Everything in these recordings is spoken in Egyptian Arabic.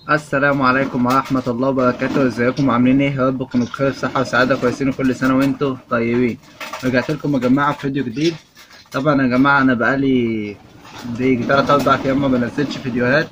السلام عليكم ورحمة الله وبركاته ازيكم عاملين ايه يا رب تكونوا بخير صحة وسعادة كويسين كل سنة وانتم طيبين رجعت لكم يا جماعة في فيديو جديد طبعا يا جماعة انا بقالي دي تلات اربع ايام ما بنزلش فيديوهات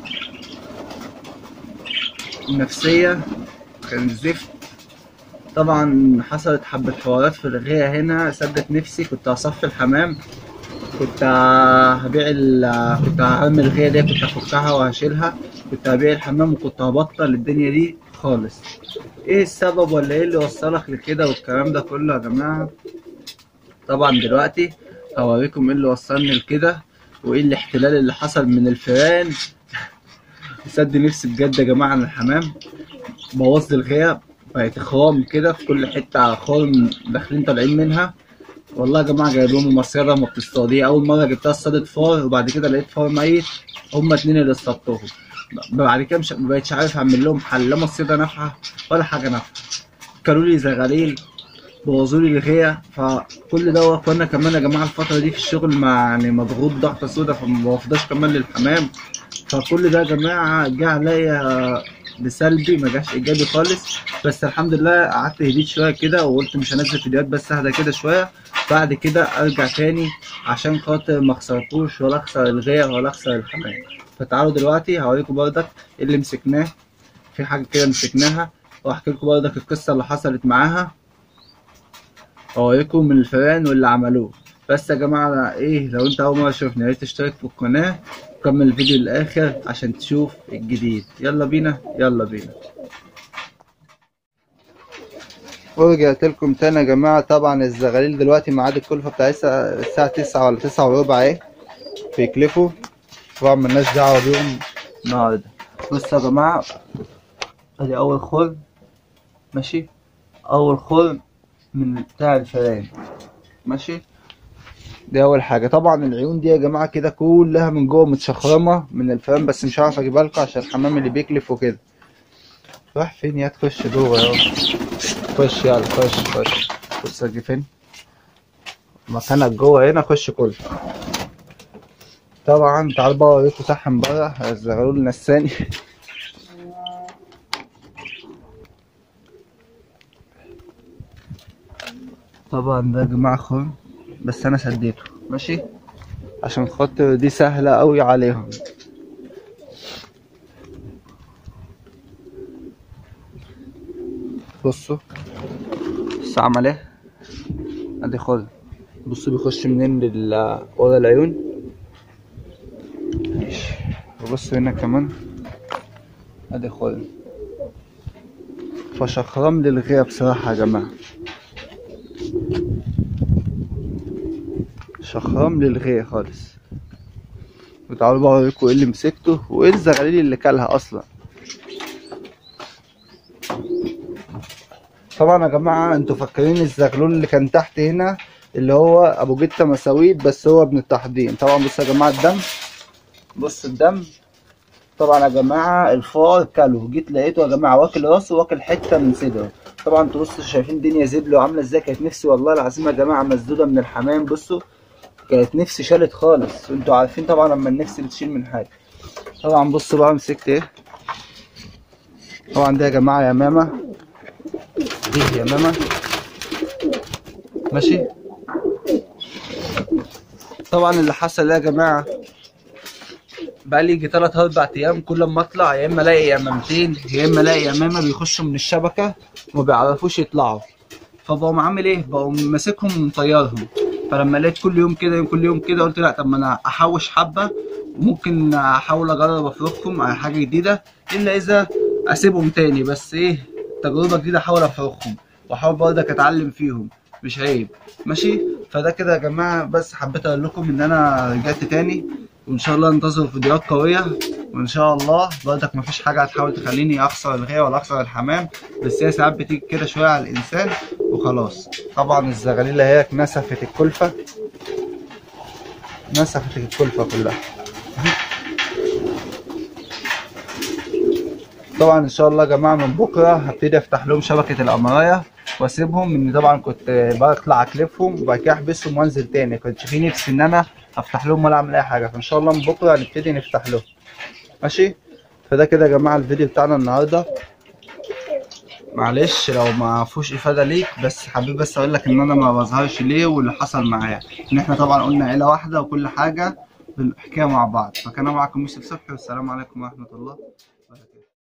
نفسية كان زفت طبعا حصلت حبة حوارات في الغاية هنا سدت نفسي كنت هصفي الحمام كنت هبيع ال كنت هعمل الغاية دي كنت هفكها وهشيلها كنت هبيع الحمام وكنت هبطل الدنيا دي خالص ايه السبب ولا ايه اللي وصلك لكده والكلام ده كله يا جماعة طبعا دلوقتي هوريكم ايه اللي وصلني لكده وايه الاحتلال اللي حصل من الفئران سد نفسي بجد يا جماعة عن الحمام بوظ لي الغاية بقت خرام كده في كل حتة خرم داخلين طالعين منها والله يا جماعة جايب لهم مصيرة ما بتصطاديه أول مرة جبتها اصطادت فار وبعد كده لقيت فار ميت هما اتنين اللي اصطادتهم بعد كده مش مبقتش عارف أعمل لهم حل لا مصيدة نافعة ولا حاجة نافعة كلوا لي زغاليل بوظوا لي الغية فكل ده وانا كمان يا جماعة الفترة دي في الشغل مع يعني مضغوط ضغطة سودا فما بفضاش كمان للحمام فكل ده يا جماعة جه عليا بسلبي ما جاش ايجابي خالص بس الحمد لله قعدت هديت شويه كده وقلت مش هنزل فيديوهات بس اهدى كده شويه بعد كده ارجع تاني عشان خاطر ما اخسركوش ولا اخسر الغايه ولا اخسر الحمام فتعالوا دلوقتي هوريكم بردك ايه اللي مسكناه في حاجه كده مسكناها واحكي لكم بردك القصه اللي حصلت معاها اوريكم من الفئران واللي عملوه بس يا جماعه ايه لو انت اول مره تشوفني يا ريت تشترك في القناه كمل الفيديو للاخر عشان تشوف الجديد يلا بينا يلا بينا ورجعت لكم تاني يا جماعة طبعا الزغاليل دلوقتي ميعاد الكلفة بتاعتها الساعة تسعة ولا تسعة وربع اهي بيكلفوا طبعا ملناش دعوة بيهم النهاردة بصوا يا جماعة ادي أول خرم ماشي أول خرم من بتاع الفئران ماشي دي اول حاجه طبعا العيون دي يا جماعه كده كلها من جوه متشخرمه من الفئران بس مش عارف اجيبها لكم عشان الحمام اللي بيكلف وكده راح فين يا تخش جوه يا خش يلا خش خش بص اجي فين مكانك جوه هنا خش كله طبعا تعال بقى اوريكم صح من بره الزغلول نساني طبعا ده يا جماعه خرم بس انا سديته ماشي عشان خاطر دي سهلة قوي عليهم بصوا بص عمل ايه ادي خد بصوا بيخش منين لل ورا العيون ماشي وبصوا هنا كمان ادي خد فشخرم للغاية بصراحة يا جماعة شخرم للغاية خالص وتعالوا بقى اوريكم ايه اللي مسكته وايه الزغاليل اللي كلها اصلا طبعا يا جماعة انتوا فاكرين الزغلول اللي كان تحت هنا اللي هو ابو جتة مساويد بس هو ابن التحضير طبعا بصوا يا جماعة الدم بص الدم طبعا يا جماعة الفار كله جيت لقيته يا جماعة واكل راسه واكل حتة من صدره طبعا انتوا بصوا شايفين الدنيا زبل وعاملة ازاي كانت نفسي والله العظيم يا جماعة مسدودة من الحمام بصوا كانت نفسي شالت خالص وانتوا عارفين طبعا لما النفس بتشيل من حاجه طبعا بصوا بقى مسكت ايه طبعا ده يا جماعه يمامه دي يمامه ماشي طبعا اللي حصل يا جماعه بقى لي يجي تلات اربع ايام كل ما اطلع يا اما الاقي يمامتين يا اما الاقي يمامه بيخشوا من الشبكه وما بيعرفوش يطلعوا فبقوم عامل ايه بقوم ماسكهم ومطيرهم فلما لقيت كل يوم كده كل يوم كده قلت لا طب ما انا احوش حبه وممكن احاول اجرب افرخهم على حاجه جديده الا اذا اسيبهم تاني بس ايه تجربه جديده احاول افرخهم واحاول برضك اتعلم فيهم مش عيب ماشي فده كده يا جماعه بس حبيت اقول لكم ان انا رجعت تاني وان شاء الله انتظروا فيديوهات قويه وان شاء الله برضك مفيش حاجه هتحاول تخليني اخسر الغايه ولا اخسر الحمام بس هي ساعات بتيجي كده شويه على الانسان وخلاص طبعا الزغاليل اهي نسفت الكلفه نسفت الكلفه كلها طبعا ان شاء الله يا جماعه من بكره هبتدي افتح لهم شبكه القمرايه واسيبهم ان طبعا كنت بطلع اكلفهم وبعد كده احبسهم وانزل تاني كنتش في نفسي ان انا افتح لهم ولا اعمل اي حاجه فان شاء الله من بكره هنبتدي نفتح لهم ماشي فده كده يا جماعه الفيديو بتاعنا النهارده معلش لو ما فيهوش افاده ليك بس حبيت بس اقول لك ان انا ما بظهرش ليه واللي حصل معايا ان احنا طبعا قلنا عيله واحده وكل حاجه بالحكايه مع بعض فكان معكم يوسف صبحي والسلام عليكم ورحمه الله